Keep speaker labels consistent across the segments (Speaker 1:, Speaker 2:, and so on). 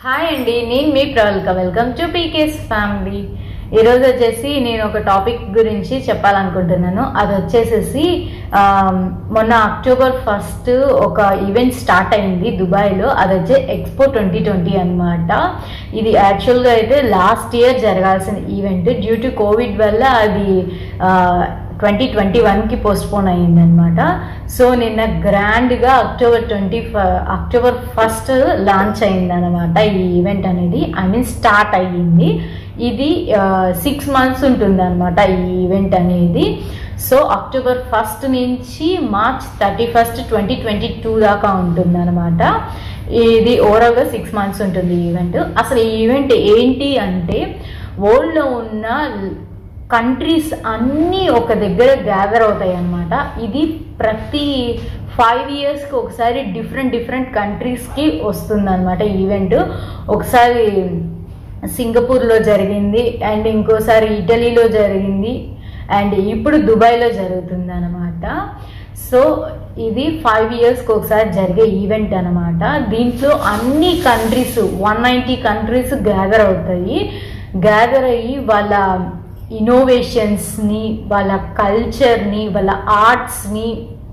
Speaker 1: hi అండి నేను మీ Pravalka welcome to PK's family ఈరోజు వచ్చేసి నేను ఒక టాపిక్ గురించి చెప్పాలనుకుంటున్నాను అది వచ్చేసేసి ఆ, మొన్న అక్టోబర్ ఫస్ట్ ఒక ఈవెంట్ స్టార్ట్ అయింది దుబాయ్లో అది వచ్చి ఎక్స్పో ట్వంటీ ట్వంటీ అనమాట ఇది యాక్చువల్గా అయితే లాస్ట్ ఇయర్ జరగాల్సిన ఈవెంట్ డ్యూ టు కోవిడ్ వల్ల అది ట్వంటీ ట్వంటీ వన్కి పోస్ట్పోన్ అయ్యిందనమాట సో నిన్న గ్రాండ్గా October twenty October first launch అయిందనమాట ఈ ఈవెంట్ అనేది ఐ మీన్ స్టార్ట్ అయ్యింది ఇది సిక్స్ మంత్స్ ఉంటుందన్నమాట ఈ ఈవెంట్ అనేది సో అక్టోబర్ ఫస్ట్ నుంచి March thirty first twenty twenty two దాకా ఉంటుందన్నమాట ఇది ఓవరాల్గా సిక్స్ మంత్స్ ఉంటుంది ఈ ఈవెంట్ అసలు ఈ ఈవెంట్ ఏంటి అంటే వరల్డ్లో ఉన్న కంట్రీస్ అన్నీ ఒక దగ్గర గ్యాదర్ అవుతాయి అన్నమాట ఇది ప్రతి ఫైవ్ ఇయర్స్కి ఒకసారి డిఫరెంట్ డిఫరెంట్ కంట్రీస్కి వస్తుందన్నమాట ఈవెంట్ ఒకసారి సింగపూర్లో జరిగింది అండ్ ఇంకోసారి ఇటలీలో జరిగింది అండ్ ఇప్పుడు దుబాయ్లో జరుగుతుంది అనమాట సో ఇది ఫైవ్ ఇయర్స్కి ఒకసారి జరిగే ఈవెంట్ అనమాట దీంట్లో అన్ని countries one ninety countries gather అవుతాయి గ్యాదర్ అయ్యి వాళ్ళ ఇన్నోవేషన్స్ని వాళ్ళ కల్చర్ని వాళ్ళ ఆర్ట్స్ని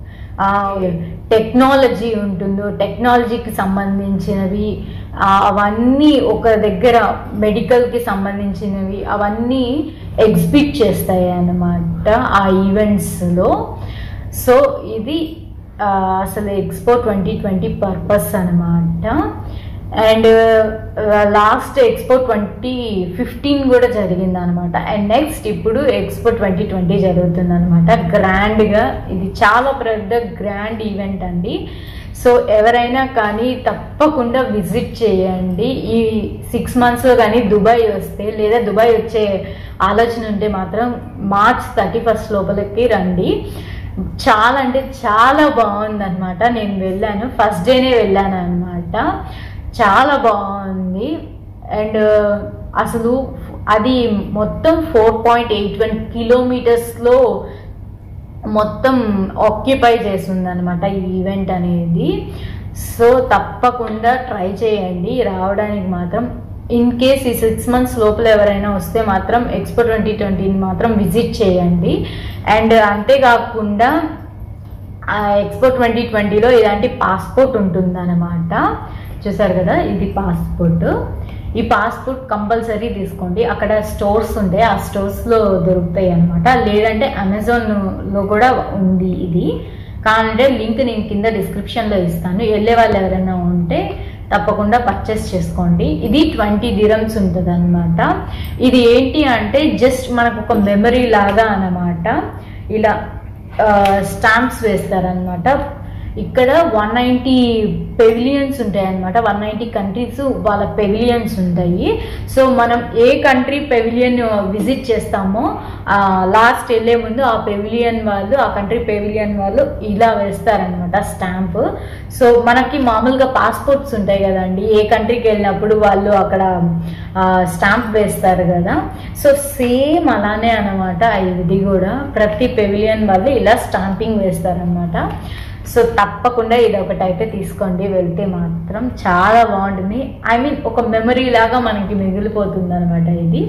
Speaker 1: టెక్నాలజీ ఉంటుందో టెక్నాలజీకి సంబంధించినవి ఆ, అవన్నీ ఒక దగ్గర మెడికల్కి సంబంధించినవి అవన్నీ ఎగ్జిబిట్ చేస్తాయి అన్నమాట ఆ ఈవెంట్స్లో సో ఇది ఆ, అసలు ఎక్స్పో ట్వంటీ ట్వంటీ పర్పస్ అనమాట and last expo twenty fifteen కూడా జరిగింది అనమాట అండ్ నెక్స్ట్ ఇప్పుడు ఎక్స్పో ట్వంటీ ట్వంటీ జరుగుతుంది అనమాట గ్రాండ్గా ఇది చాలా పెద్ద గ్రాండ్ ఈవెంట్ అండి సో ఎవరైనా కానీ తప్పకుండా విజిట్ చేయండి ఈ సిక్స్ మంత్స్లో కానీ దుబాయ్ వస్తే లేదా దుబాయ్ వచ్చే ఆలోచన ఉంటే మాత్రం మార్చ్ థర్టీ ఫస్ట్ లోపలికి రండి చాలా అంటే చాలా బాగుంది అనమాట నేను వెళ్ళాను ఫస్ట్ డేనే వెళ్ళాను అనమాట చాలా బాగుంది అండ్ అసలు అది మొత్తం ఫోర్ పాయింట్ ఎయిట్ వన్ కిలోమీటర్స్లో మొత్తం ఆక్యుపై చేస్తుంది అనమాట ఈ ఈవెంట్ అనేది సో తప్పకుండా ట్రై చేయండి రావడానికి మాత్రం ఇన్ కేస్ ఈ సిక్స్ మంత్స్ లోపల ఎవరైనా వస్తే మాత్రం ఎక్స్పో ట్వంటీ ట్వంటీని మాత్రం విజిట్ చేయండి అండ్ అంతేకాకుండా ఎక్స్పో ట్వంటీ ట్వంటీలో ఇలాంటి పాస్పోర్ట్ ఉంటుందన్నమాట చూసారు కదా ఇది పాస్పోర్ట్ ఈ పాస్పోర్ట్ కంపల్సరీ తీసుకోండి అక్కడ స్టోర్స్ ఉంటాయి ఆ స్టోర్స్లో దొరుకుతాయి అనమాట లేదంటే అమెజాన్లో కూడా ఉంది ఇది కావాలంటే లింక్ నేను కింద డిస్క్రిప్షన్లో ఇస్తాను వెళ్ళే వాళ్ళు ఎవరైనా ఉంటే తప్పకుండా పర్చేస్ చేసుకోండి ఇది ట్వంటీ దిరమ్స్ ఉంటుంది అనమాట ఇది ఏంటి అంటే జస్ట్ మనకు ఒక మెమరీ లాగా అన్నమాట ఇలా స్టాంప్స్ వేస్తారనమాట ఇక్కడ వన్ నైంటీ పెవిలియన్స్ ఉంటాయి అనమాట వన్ నైంటీ కంట్రీస్ వాళ్ళ పెవిలియన్స్ ఉంటాయి సో మనం ఏ కంట్రీ పెవిలియన్ విజిట్ చేస్తామో లాస్ట్ వెళ్ళే ముందు ఆ పెవిలియన్ వాళ్ళు ఆ కంట్రీ పెవిలియన్ వాళ్ళు ఇలా వేస్తారనమాట స్టాంప్ సో మనకి మామూలుగా పాస్పోర్ట్స్ ఉంటాయి కదండి ఏ కంట్రీకి వెళ్ళినప్పుడు వాళ్ళు అక్కడ స్టాంప్ వేస్తారు కదా సో సేమ్ అలానే అనమాట ఇది కూడా ప్రతి పెవిలియన్ వాళ్ళు ఇలా స్టాంపింగ్ వేస్తారనమాట సో తప్పకుండా ఇది ఒకటి అయితే తీసుకోండి వెళ్తే మాత్రం చాలా బాగుంటుంది ఐ మీన్ ఒక మెమరీ లాగా మనకి మిగిలిపోతుంది అనమాట ఇది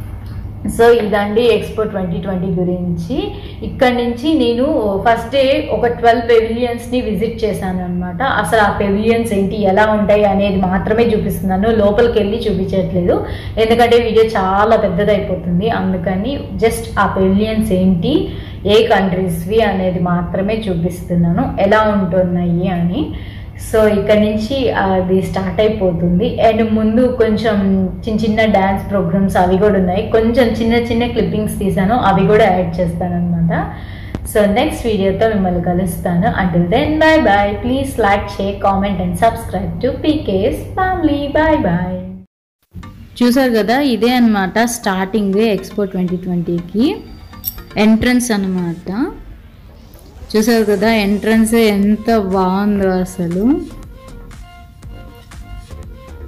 Speaker 1: సో ఇదండి ఎక్స్పో ట్వంటీ ట్వంటీ గురించి ఇక్కడ నుంచి నేను ఫస్ట్ డే ఒక ట్వెల్వ్ పెవిలియన్స్ని విజిట్ చేశాను అనమాట అసలు ఆ పెవిలియన్స్ ఏంటి ఎలా ఉంటాయి అనేది మాత్రమే చూపిస్తున్నాను లోపలికి వెళ్ళి చూపించట్లేదు ఎందుకంటే వీడియో చాలా పెద్దదైపోతుంది అందుకని జస్ట్ ఆ పెవిలియన్స్ ఏంటి ఏ కంట్రీస్వి అనేది మాత్రమే చూపిస్తున్నాను ఎలా ఉంటున్నాయి అని సో ఇక్కడ నుంచి అది స్టార్ట్ అయిపోతుంది అండ్ ముందు కొంచెం చిన్న చిన్న డ్యాన్స్ ప్రోగ్రామ్స్ అవి కూడా ఉన్నాయి కొంచెం చిన్న చిన్న క్లిప్పింగ్స్ తీసాను అవి కూడా యాడ్ చేస్తాను అనమాట సో నెక్స్ట్ వీడియోతో మిమ్మల్ని కలుస్తాను until then bye bye please like share comment and subscribe to PK's family bye bye చూసారు కదా ఇదే అనమాట స్టార్టింగ్ ఎక్స్పో ట్వంటీ ట్వంటీకి ఎంట్రన్స్ అనమాట చూసారు కదా ఎంట్రన్స్ ఎంత బాగుందో అసలు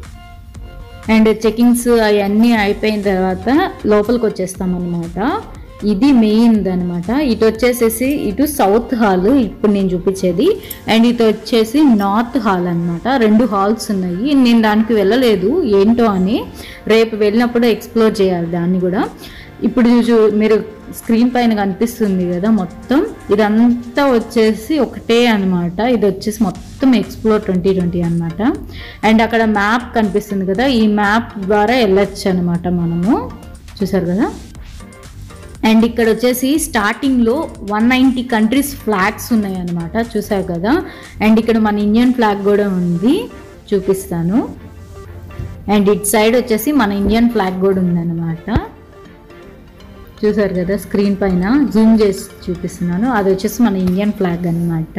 Speaker 1: అండ్ చెకింగ్స్ అవన్నీ అయిపోయిన తర్వాత లోపలికి వచ్చేస్తాం అనమాట ఇది మెయిన్ అనమాట ఇటు వచ్చేసేసి ఇటు సౌత్ హాల్ ఇప్పుడు నేను చూపించేది అండ్ ఇటు వచ్చేసి నార్త్ హాల్ అన్నమాట రెండు హాల్స్ ఉన్నాయి నేను దానికి వెళ్ళలేదు ఏంటో అని రేపు వెళ్ళినప్పుడు ఎక్స్ప్లోర్ చేయాలి దాన్ని కూడా ఇప్పుడు చూ- మీరు స్క్రీన్ పైన కనిపిస్తుంది కదా మొత్తం ఇదంతా వచ్చేసి ఒకటే అనమాట ఇది వచ్చేసి మొత్తం ఎక్స్ప్లోర్ ట్వంటీ ట్వంటీ అనమాట అండ్ అక్కడ మ్యాప్ కనిపిస్తుంది కదా ఈ మ్యాప్ ద్వారా వెళ్ళొచ్చు అనమాట మనము చూసారు కదా అండ్ ఇక్కడ వచ్చేసి స్టార్టింగ్లో వన్ నైంటీ కంట్రీస్ ఫ్లాగ్స్ ఉన్నాయి అనమాట చూసారు కదా అండ్ ఇక్కడ మన ఇండియన్ ఫ్లాగ్ కూడా ఉంది చూపిస్తాను అండ్ ఇట్ సైడ్ వచ్చేసి మన ఇండియన్ ఫ్లాగ్ కూడా ఉందన్నమాట చూసారు కదా స్క్రీన్ పైన జూమ్ చేసి చూపిస్తున్నాను అది వచ్చేసి మన ఇండియన్ ఫ్లాగ్ అన్నమాట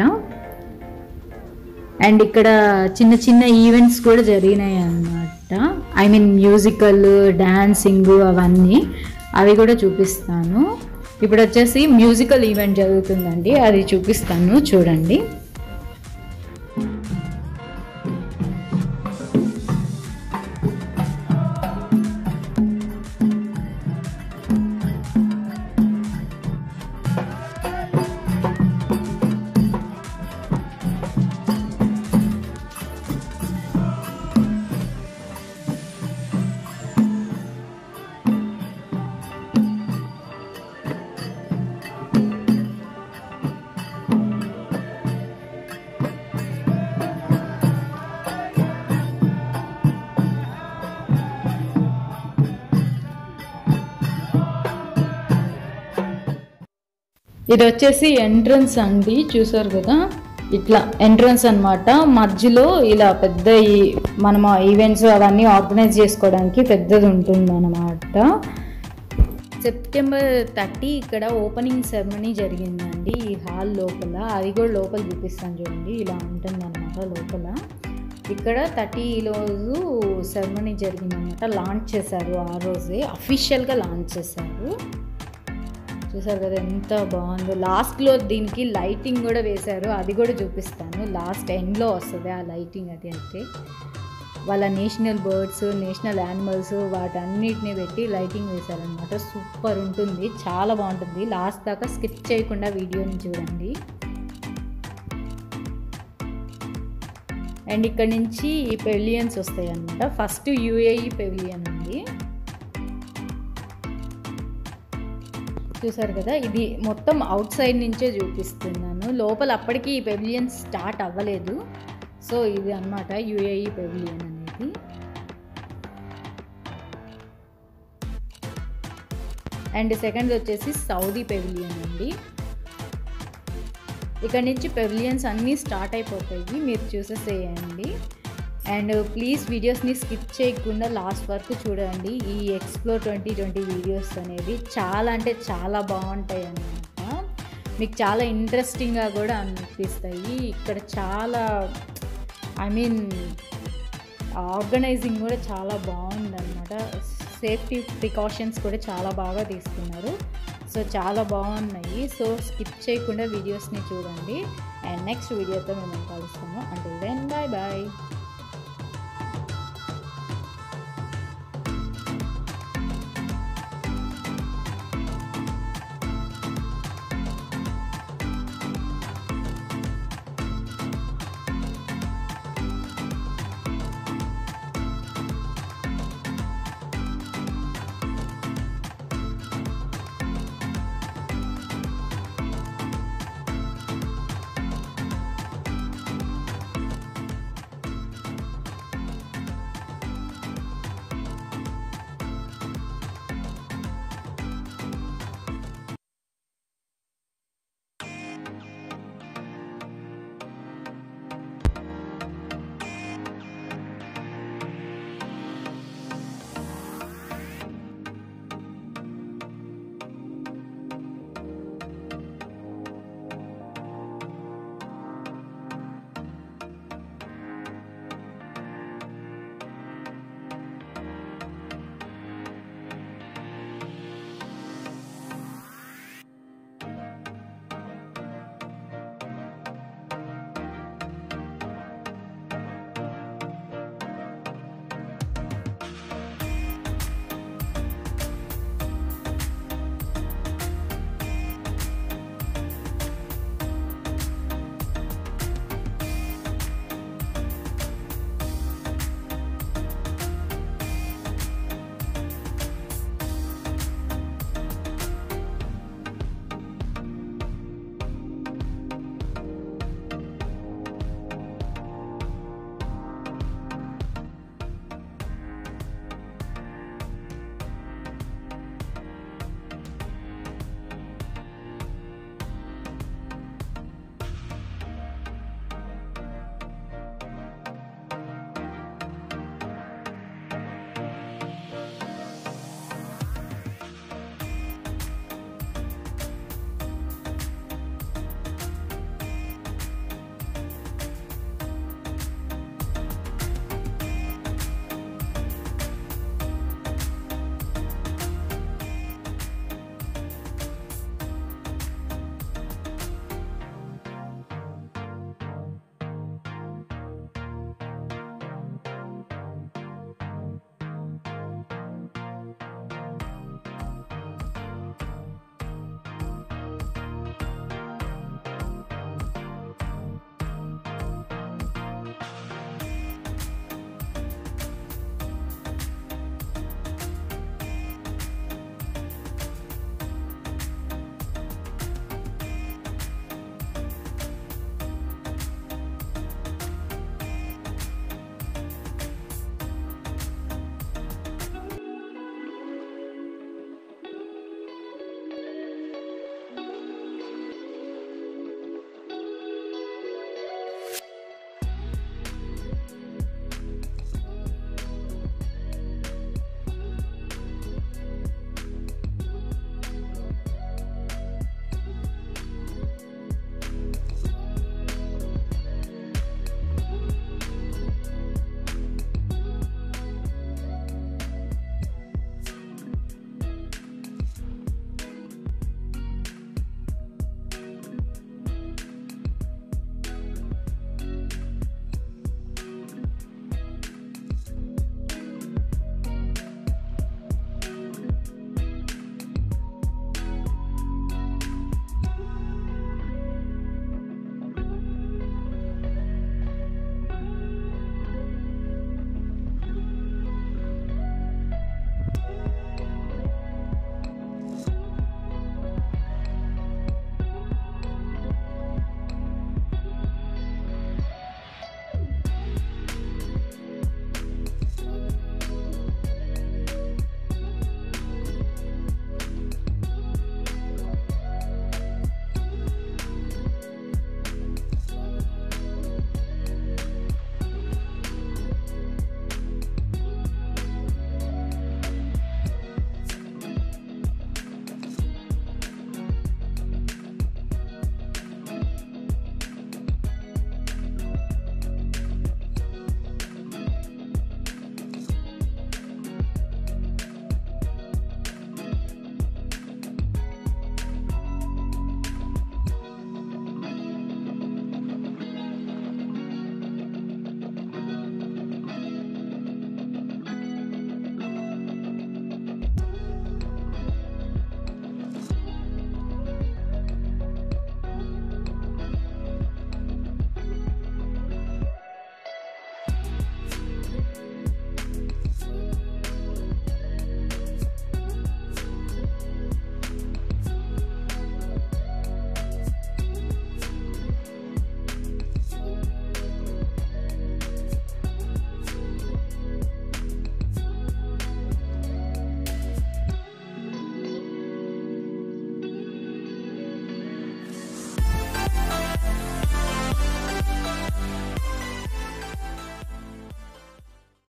Speaker 1: అండ్ ఇక్కడ చిన్న చిన్న ఈవెంట్స్ కూడా జరిగినాయి అన్నమాట ఐ మీన్ మ్యూజికల్ డాన్సింగ్ అవన్నీ అవి కూడా చూపిస్తాను ఇప్పుడు వచ్చేసి మ్యూజికల్ ఈవెంట్ జరుగుతుందండి అది చూపిస్తాను చూడండి ఇది వచ్చేసి ఎంట్రన్స్ అండి చూసారు కదా ఇట్లా ఎంట్రన్స్ అన్నమాట మధ్యలో ఇలా పెద్ద ఈ మనం ఈవెంట్స్ అవన్నీ ఆర్గనైజ్ చేసుకోవడానికి పెద్దది ఉంటుంది అనమాట సెప్టెంబర్ థర్టీ ఇక్కడ ఓపెనింగ్ సెరమనీ జరిగిందండి ఈ హాల్ లోపల అది కూడా లోపల చూపిస్తాను చూడండి ఇలా ఉంటుంది అనమాట లోపల ఇక్కడ థర్టీ రోజు సెరమనీ జరిగిందనమాట లాంచ్ చేశారు ఆ రోజే అఫీషియల్గా లాంచ్ చేశారు చూసారు కదా ఎంత బాగుందో లాస్ట్లో దీనికి లైటింగ్ కూడా వేశారు అది కూడా చూపిస్తాను లాస్ట్ ఎండ్లో వస్తుంది ఆ లైటింగ్ అది అయితే వాళ్ళ నేషనల్ బర్డ్స్ నేషనల్ యానిమల్స్ వాటన్నిటిని పెట్టి లైటింగ్ వేశారనమాట సూపర్ ఉంటుంది చాలా బాగుంటుంది లాస్ట్ దాకా స్కిప్ చేయకుండా వీడియోని చూడండి అండ్ ఇక్కడ నుంచి ఈ పెవిలియన్స్ వస్తాయి అనమాట ఫస్ట్ యూఏఈ పెవిలియన్ ఉంది చూసారు కదా ఇది మొత్తం అవుట్ సైడ్ నుంచే చూపిస్తున్నాను లోపల అప్పటికి ఈ పెవిలియన్ స్టార్ట్ అవ్వలేదు సో ఇది అన్నమాట యుఏఈ పెవిలియన్ అనేది అండ్ సెకండ్ వచ్చేసి సౌదీ పెవిలియన్ అండి ఇక్కడ నుంచి పెవిలియన్స్ అన్నీ స్టార్ట్ అయిపోతాయి మీరు చూసేసేయండి అండ్ ప్లీజ్ వీడియోస్ని స్కిప్ చేయకుండా లాస్ట్ వరకు చూడండి ఈ ఎక్స్ప్లోర్ ట్వంటీ ట్వంటీ వీడియోస్ అనేవి చాలా అంటే చాలా బాగుంటాయి అన్నమాట మీకు చాలా ఇంట్రెస్టింగ్గా కూడా అనిపిస్తాయి ఇక్కడ చాలా ఐ మీన్ ఆర్గనైజింగ్ కూడా చాలా బాగుందన్నమాట సేఫ్టీ ప్రికాషన్స్ కూడా చాలా బాగా తీసుకున్నారు సో చాలా బాగున్నాయి సో స్కిప్ చేయకుండా వీడియోస్ని చూడండి అండ్ నెక్స్ట్ వీడియోతో మేము కలుస్తాము అంటే దెన్ బాయ్ బాయ్